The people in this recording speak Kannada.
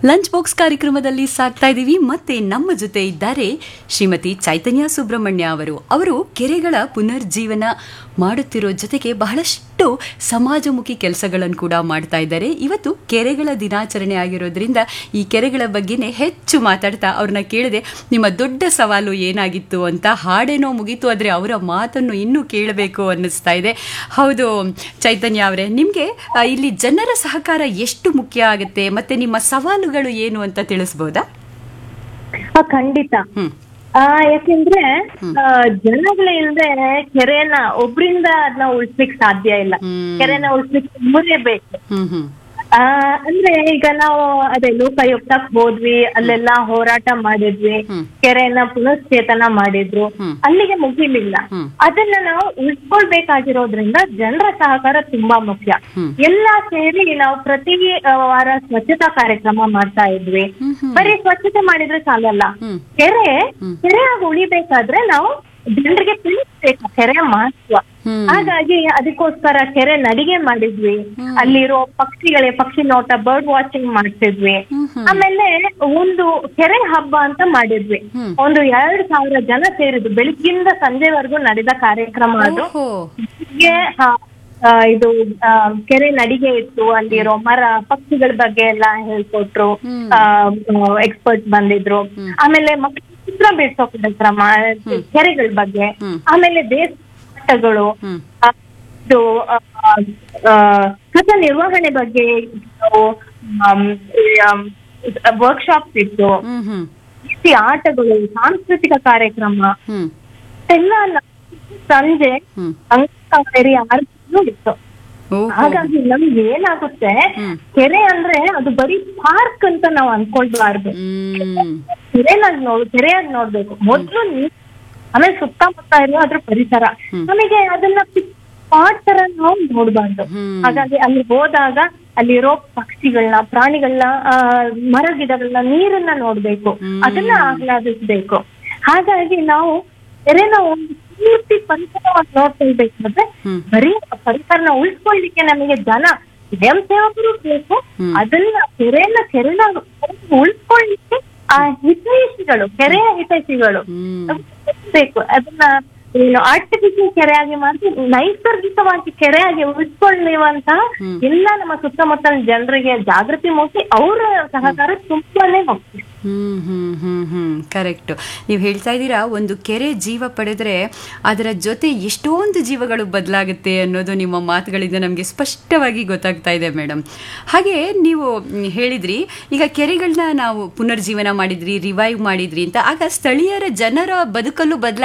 ಲಂಚ್ ಬಾಕ್ಸ್ ಕಾರ್ಯಕ್ರಮದಲ್ಲಿ ಸಾಕ್ತಾ ಇದ್ದೀವಿ ಮತ್ತೆ ನಮ್ಮ ಜೊತೆ ಇದ್ದಾರೆ ಶ್ರೀಮತಿ ಚೈತನ್ಯ ಸುಬ್ರಹ್ಮಣ್ಯ ಅವರು ಅವರು ಕೆರೆಗಳ ಪುನರ್ಜೀವನ ಮಾಡುತ್ತಿರೋ ಜೊತೆಗೆ ಬಹಳಷ್ಟು ಸಮಾಜಮುಖಿ ಕೆಲಸಗಳನ್ನು ಕೂಡ ಮಾಡ್ತಾ ಇದ್ದಾರೆ ಇವತ್ತು ಕೆರೆಗಳ ದಿನಾಚರಣೆ ಆಗಿರೋದ್ರಿಂದ ಈ ಕೆರೆಗಳ ಬಗ್ಗೆನೇ ಹೆಚ್ಚು ಮಾತಾಡ್ತಾ ಅವ್ರನ್ನ ಕೇಳಿದೆ ನಿಮ್ಮ ದೊಡ್ಡ ಸವಾಲು ಏನಾಗಿತ್ತು ಅಂತ ಹಾಡೇನೋ ಮುಗೀತು ಆದರೆ ಅವರ ಮಾತನ್ನು ಇನ್ನೂ ಕೇಳಬೇಕು ಅನ್ನಿಸ್ತಾ ಇದೆ ಹೌದು ಚೈತನ್ಯ ಅವರೇ ನಿಮಗೆ ಇಲ್ಲಿ ಜನರ ಸಹಕಾರ ಎಷ್ಟು ಮುಖ್ಯ ಆಗುತ್ತೆ ಮತ್ತೆ ನಿಮ್ಮ ಸವಾಲುಗಳು ಏನು ಅಂತ ತಿಳಿಸ್ಬೋದಾ ಆ, ಖಂಡಿತ ಹ್ಮ್ ಆ ಯಾಕೆಂದ್ರೆ ಆ, ಜನಗಳ ಇಲ್ದೆ ಕೆರೆನ ಒಬ್ರಿಂದ ಅದನ್ನ ಉಳಿಸ್ಲಿಕ್ ಸಾಧ್ಯ ಇಲ್ಲ ಹ್ಮ್. ಕೆರೆನ ಉಳಿಸ್ಲಿಕ್ ಮೂರೇ ಬೇಕು ಹ್ಮ್ ಹ್ಮ್ ಆ ಅಂದ್ರೆ ಈಗ ನಾವು ಅದೇ ಲೋಕಾಯುಕ್ತಕ್ ಹೋದ್ವಿ ಅಲ್ಲೆಲ್ಲ ಹೋರಾಟ ಮಾಡಿದ್ವಿ ಹ್ಮ್. ಕೆರೆನ ಪುನಶ್ಚೇತನ ಮಾಡಿದ್ರು ಹ್ಮ್. ಅಲ್ಲಿಗೆ ಮುಗಿಲಿಲ್ಲ ಹ್ಮ್. ಅದನ್ನ ನಾವು ಉಳಿಸ್ಕೊಳ್ಬೇಕಾಗಿರೋದ್ರಿಂದ ಜನರ ಸಹಕಾರ ತುಂಬಾ ಮುಖ್ಯ ಹ್ಮ್. ಎಲ್ಲಾ ಸೇರಿ ನಾವು ಪ್ರತಿ ಆ, ವಾರ ಸ್ವಚ್ಛತಾ ಕಾರ್ಯಕ್ರಮ ಮಾಡ್ತಾ ಇದ್ವಿ ಹ್ಮ್ ಹ್ಮ್ ಬರೀ ಸ್ವಚ್ಛತೆ ಮಾಡಿದ್ರೆ ಸಾಲಲ್ಲ ಹ್ಮ್. ಕೆರೆ ಹ್ಮ್. ಕೆರೆಯಾಗಿ ಉಳಿಬೇಕಾದ್ರೆ ನಾವು ಜನರಿಗೆ ತಿಳಿಸ್ಬೇಕು ಕೆರೆಯ ಮಹತ್ವ ಹ್ಮ್. ಹಾಗಾಗಿ ಅದಕ್ಕೋಸ್ಕರ ಕೆರೆ ನಡಿಗೆ ಮಾಡಿದ್ವಿ ಅಲ್ಲಿರೋ ಪಕ್ಷಿಗಳೇ ಪಕ್ಷಿ ನೋಟ ಬರ್ಡ್ ವಾಚಿಂಗ್ ಮಾಡ್ತಿದ್ವಿ ಹ್ಮ್ ಹ್ಮ್. ಆಮೇಲೆ ಒಂದು ಕೆರೆ ಹಬ್ಬ ಅಂತ ಮಾಡಿದ್ವಿ ಹ್ಮ್. ಒಂದು ಎರಡ್ ಸಾವಿರ ಜನ ಸೇರಿದ್ರು ಬೆಳಿಗ್ಗಿಂದ ಸಂಜೆವರೆಗೂ ನಡೆದ ಕಾರ್ಯಕ್ರಮ ಅದು ಓಹೋ ಹೀಗೆ, ಆ, ಆ, ಇದು ಆ, ಕೆರೆ ನಡಿಗೆ ಇತ್ತು ಅಲ್ಲಿರೋ ಮರ ಪಕ್ಷಿಗಳ ಬಗ್ಗೆ ಎಲ್ಲ ಹೇಳ್ಕೊಟ್ರು ಹ್ಮ್. ಎಕ್ಸ್ಪರ್ಟ್ ಬಂದಿದ್ರು ಆಮೇಲೆ ಮಕ್ಕಳು ಚಿತ್ರ ಬಿಡಿಸೋ ಕಾರ್ಯಕ್ರಮ ಕೆರೆಗಳ ಬಗ್ಗೆ ಹ್ಮ್. ಆಮೇಲೆ ದೇಶಗಳು ಹ್ಮ್ ಇದು ಆ, ಆ, ಕಸ ನಿರ್ವಹಣೆ ಬಗ್ಗೆ ವರ್ಕ್ಶಾಪ್ಸ್ ಇತ್ತು ಹ್ಮ್ ಹ್ಮ್ ರೀತಿ ಆಟಗಳು ಸಾಂಸ್ಕೃತಿಕ ಕಾರ್ಯಕ್ರಮ ಹ್ಮ್ ಎಲ್ಲ ನಾವು ಸಂಜೆ ಹ್ಮ್ ಅಂಗಕಾವೇರಿ ಆರತಿನೂ ಇತ್ತು ಓಹೋ ಹಾಗಾಗಿ ನಮ್ಗೆ ಏನಾಗುತ್ತೆ ಹ್ಮ್. ಕೆರೆ ಅಂದ್ರೆ ಅದು ಬರೀ ಪಾರ್ಕ್ ಅಂತ ನಾವು ಅನ್ಕೊಳ್ಬಾರ್ದು ಹ್ಮ್ ಕೆರೆನಾಗ್ ನೋಡ್ ಕೆರೆಯಾಗಿ ನೋಡ್ಬೇಕು ಮೊದ್ಲು ನೀರ್ ಆಮೇಲೆ ಸುತ್ತಮುತ್ತ ಇರೋ ಅದ್ರ ಪರಿಸರ ನಮಗೆ ಅದನ್ನ ಪಾಟ್ ತರ ನಾವು ನೋಡ್ಬಾರ್ದು ಹ್ಮ್. ಹಾಗಾಗಿ ಅಲ್ಲಿ ಹೋದಾಗ ಅಲ್ಲಿರೋ ಪಕ್ಷಿಗಳನ್ನ ಪ್ರಾಣಿಗಳನ್ನ ಆ, ಮರ ಗಿಡಗಳನ್ನ ನೀರನ್ನ ನೋಡ್ಬೇಕು ಹ್ಮ್. ಅದನ್ನ ಆಹ್ಲಾದಿಸ್ಬೇಕು ಹಾಗಾಗಿ ನಾವು ಕೆರೆನ ಒಂದು ಪೂರ್ತಿ ಪರಿಸರವಾಗಿ ನೋಡ್ಕೊಳ್ಬೇಕಾದ್ರೆ ಹ್ಮ್. ಬರೀ ಪರಿಸರನ ಉಳಿಸ್ಕೊಳ್ಳಿಕ್ಕೆ ನಮಗೆ ಜನ ಸ್ವಯಂ ಸೇವಕರು ಬೇಕು ಹ್ಮ್. ಅದನ್ನ ಕೆರೆನ ಕೆರೆನ ಉಳಿಸ್ಕೊಳ್ಳಿಕ್ಕೆ ಆ ಹಿತೈಷಿಗಳು ಕೆರೆಯ ಹಿತೈಷಿಗಳು ಹ್ಮ್ ಬೇಕು ಅದನ್ನ ಏನು ಆರ್ಟಿಫಿಷಿಯಲ್ ಕೆರೆಯಾಗಿ ಮಾಡಿ ನೈಸರ್ಗಿಕವಾಗಿ ಕೆರೆಯಾಗಿ ಉಳಿಸ್ಕೊಳ್ಳುವಂತಹ ಹ್ಮ್. ಎಲ್ಲ ನಮ್ಮ ಸುತ್ತಮುತ್ತಲಿನ ಜನರಿಗೆ ಜಾಗೃತಿ ಮೂಡಿಸಿ ಅವರ ಸಹಕಾರ ತುಂಬಾನೇ ಮುಖ್ಯ ಹ್ಮ್ ಹ್ಮ್ ಹ್ಮ್ ಹ್ಮ್ ಕರೆಕ್ಟ್ ನೀವು ಹೇಳ್ತಾ ಇದ್ದೀರಾ ಒಂದು ಕೆರೆ ಜೀವ ಪಡೆದ್ರೆ ಅದರ ಜೊತೆ ಎಷ್ಟೊಂದು ಜೀವಗಳು ಬದಲಾಗುತ್ತೆ ಅನ್ನೋದು ನಿಮ್ಮ ಮಾತುಗಳಿಂದ ನಮಗೆ ಸ್ಪಷ್ಟವಾಗಿ ಗೊತ್ತಾಗ್ತಾ ಇದೆ ಮೇಡಮ್ ಹಾಗೆ ನೀವು ಮ್, ಹೇಳಿದ್ರಿ ಈಗ ಕೆರೆಗಳನ್ನ ನಾವು ಪುನರ್ಜೀವನ ಮಾಡಿದ್ರಿ ರಿವೈವ್ ಮಾಡಿದ್ರಿ ಅಂತ ಆಗ ಸ್ಥಳೀಯರ ಜನರ ಬದುಕಲ್ಲೂ ಬದಲಾವಣೆ